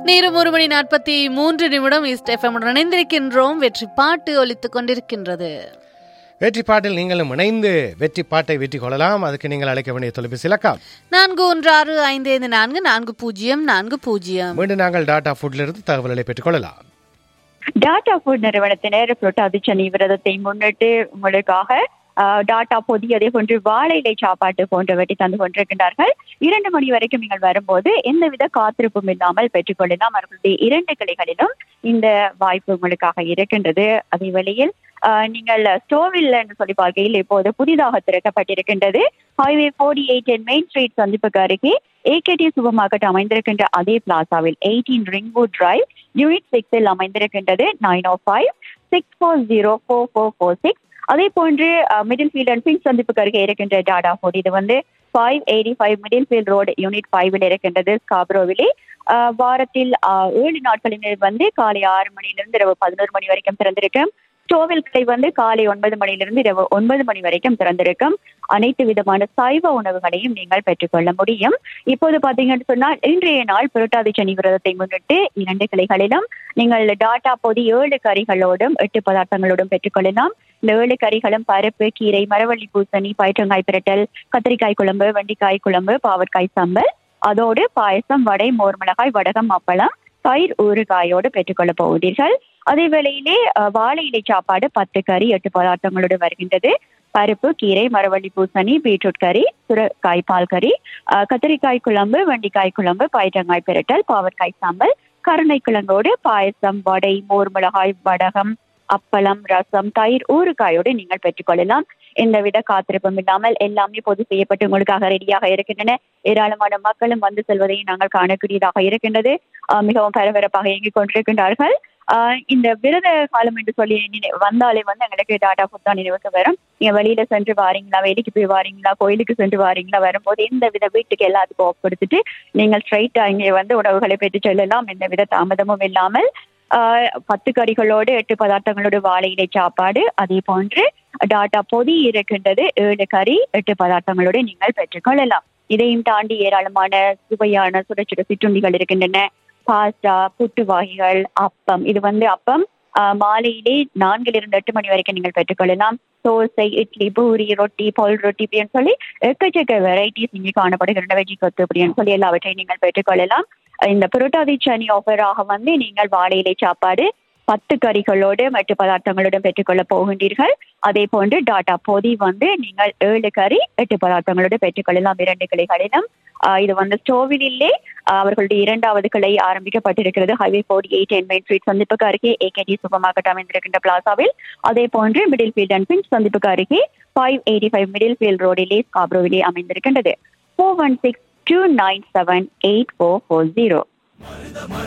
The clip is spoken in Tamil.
நேரம் ஒரு மணி நாற்பத்தி மூன்று நிமிடம் ஈஸ்ட் எஃப்எம் இணைந்திருக்கின்றோம் வெற்றி பாட்டு ஒலித்துக் கொண்டிருக்கின்றது வெற்றி பாட்டில் நீங்களும் இணைந்து வெற்றி பாட்டை வெற்றி கொள்ளலாம் அதுக்கு நீங்கள் அழைக்க வேண்டிய தொலைபேசி இலக்கம் நான்கு ஒன்று ஆறு ஐந்து ஐந்து நான்கு நான்கு பூஜ்ஜியம் நான்கு பூஜ்ஜியம் மீண்டும் நாங்கள் டாடா ஃபுட்லிருந்து தகவல்களை பெற்றுக்கொள்ளலாம் டாடா ஃபுட் நிறுவனத்தினர் புரட்டாதிச்சனி விரதத்தை முன்னிட்டு உங்களுக்காக ஆஹ், டாடா பொதி அதே போன்று வாழை இலை சாப்பாட்டு போன்றவற்றை தந்து கொண்டிருக்கின்றார்கள் இரண்டு மணி வரைக்கும் நீங்கள் வரும்போது எந்தவித காத்திருப்பும் இல்லாமல் பெற்றுக்கொள்ளலாம் அவர்களுடைய இரண்டு கிளைகளிலும் இந்த வாய்ப்பு உங்களுக்காக இருக்கின்றது அதே வேளையில் ஆஹ், நீங்கள் ஸ்டோவில் என்று சொல்லி பார்க்கையில் இப்போது புதிதாக திறக்கப்பட்டிருக்கின்றது highway forty eight main street சந்திப்புக்கு அருகே ஏகேடி சூப்பர் மார்க்கெட் அமைந்திருக்கின்ற அதே பிளாசாவில் எயிட்டீன் ரிங்வுட் டிரைவ் யூனிட் சிக்ஸில் அமைந்திருக்கின்றது nine O five six four zero four four four six அதே போன்று மிடில் ஃபீல்ட் அண்ட் பிங்க் சந்திப்புக்கு அருகே இருக்கின்ற டாடா ஃபோர்ட் இது வந்து five eighty five Middlefield road unit ஃபைவ்ல இருக்கின்றது ஸ்காப்ரோவிலே ஆஹ் வாரத்தில் ஆஹ் ஏழு நாட்களில் வந்து காலை ஆறு மணியிலிருந்து இரவு பதினோரு மணி வரைக்கும் திறந்திருக்கும் ஸ்டோவில் கடை வந்து காலை ஒன்பது மணியிலிருந்து இரவு ஒன்பது மணி வரைக்கும் திறந்திருக்கும் அனைத்து விதமான சைவ உணவுகளையும் நீங்கள் பெற்றுக்கொள்ள முடியும் இப்போது பாத்தீங்கன்னு சொன்னால் இன்றைய நாள் புரட்டாதி சனி விரதத்தை முன்னிட்டு இரண்டு கிளைகளிலும் நீங்கள் டாட்டா பொதி ஏழு கறிகளோடும் எட்டு பதார்த்தங்களோடும் பெற்றுக்கொள்ளலாம் இந்த ஏழு கறிகளும் பருப்பு கீரை மரவள்ளி பூசணி பயிற்றங்காய் பிரட்டல் கத்திரிக்காய் குழம்பு வெண்டிக்காய் குழம்பு பாவற்காய் சம்பல் அதோடு பாயசம் வடை மோர் மிளகாய் வடகம் அப்பளம் தயிர் ஊறுகாயோடு பெற்றுக்கொள்ள போகிறீர்கள் அதே வேளையிலே அஹ், வாழை இலை சாப்பாடு பத்து கறி எட்டு பதார்த்தங்களோடு வருகின்றது பருப்பு கீரை மரவள்ளி பூசணி பீட்ரூட் கறி சுரக்காய் பால் கறி அஹ், கத்திரிக்காய் குழம்பு வெண்டிக்காய் குழம்பு பயிற்றங்காய் பிரட்டல் பாவற்காய் சாம்பல் கருணை கிழங்கோடு பாயசம் வடை மோர் மிளகாய் வடகம் அப்பளம் ரசம் தயிர் ஊறுகாயோடு நீங்கள் பெற்றுக்கொள்ளலாம் எந்தவித காத்திருப்பும் இல்லாமல் எல்லாமே பொது செய்யப்பட்டு உங்களுக்காக ரெடியாக இருக்கின்றன ஏராளமான மக்களும் வந்து செல்வதையும் நாங்கள் காணக்கூடியதாக இருக்கின்றது ஆஹ் மிகவும் பரபரப்பாக இயங்கிக் கொண்டிருக்கின்றார்கள் ஆஹ் இந்த விரத காலம் என்று சொல்லி நினை- வந்தாலே வந்து எங்களுக்கு டாடா ஃபுட் தான் நினைவுக்கு வரும் நீங்க வெளியில சென்று வாரீங்களா வேலைக்கு போய் வாரீங்களா கோயிலுக்கு சென்று வாரீங்களா வரும்போது எந்த வித வீட்டுக்கு எல்லாத்துக்கும் ஆஃப் கொடுத்துட்டு நீங்கள் ஸ்ட்ரைட்டா இங்கே வந்து உணவுகளை பெற்று செல்லலாம் எந்த வித தாமதமும் இல்லாமல் ஆஹ் பத்து கறிகளோடு எட்டு பதார்த்தங்களோடு வாழை இலை சாப்பாடு அதே போன்று டாட்டா பொதி இருக்கின்றது ஏழு கறி எட்டு பதார்த்தங்களோடு நீங்கள் பெற்றுக்கொள்ளலாம் இதையும் தாண்டி ஏராளமான சுவையான சுட சுட சிற்றுண்டிகள் இருக்கின்றன பாஸ்டா புட்டு வகைகள் அப்பம் இது வந்து அப்பம் ஆஹ் மாலையிலே நான்கிலிருந்து எட்டு மணி வரைக்கும் நீங்கள் பெற்றுக்கொள்ளலாம் தோசை இட்லி பூரி ரொட்டி பால் ரொட்டி இப்படின்னு சொல்லி எக்கச்சக்க வெரைட்டிஸ் இங்கே காணப்படுகின்றன வெஜி கொத்து அப்படின்னு சொல்லி எல்லாவற்றையும் நீங்கள் பெற்றுக்கொள்ளலாம் இந்த புரோட்டாதி சனி ஆஃபராக வந்து நீங்கள் வாழை இலை சாப்பாடு பத்து கறிகளோடு மற்ற பதார்த்தங்களோடும் பெற்றுக்கொள்ள போகின்றீர்கள் அதே போன்று டாட்டா பொதி வந்து நீங்கள் ஏழு கறி எட்டு பதார்த்தங்களோடு பெற்றுக்கொள்ளலாம் இரண்டு கிளைகளிலும் ஆஹ் இது வந்து ஸ்டோவிலே அவர்களுடைய இரண்டாவது கிளை ஆரம்பிக்கப்பட்டிருக்கிறது highway forty eight and main street சந்திப்புக்கு அருகே ஏகேடி சூப்பர் மார்க்கெட் அமைந்திருக்கின்ற பிளாசாவில் அதே போன்று மிடில் ஃபீல்ட் அண்ட் பின்ச் சந்திப்புக்கு அருகே five eighty five Middlefield ரோடிலே ஸ்காப்ரோவிலே அமைந்திருக்கின்றது four one six two nine seven eight four four zero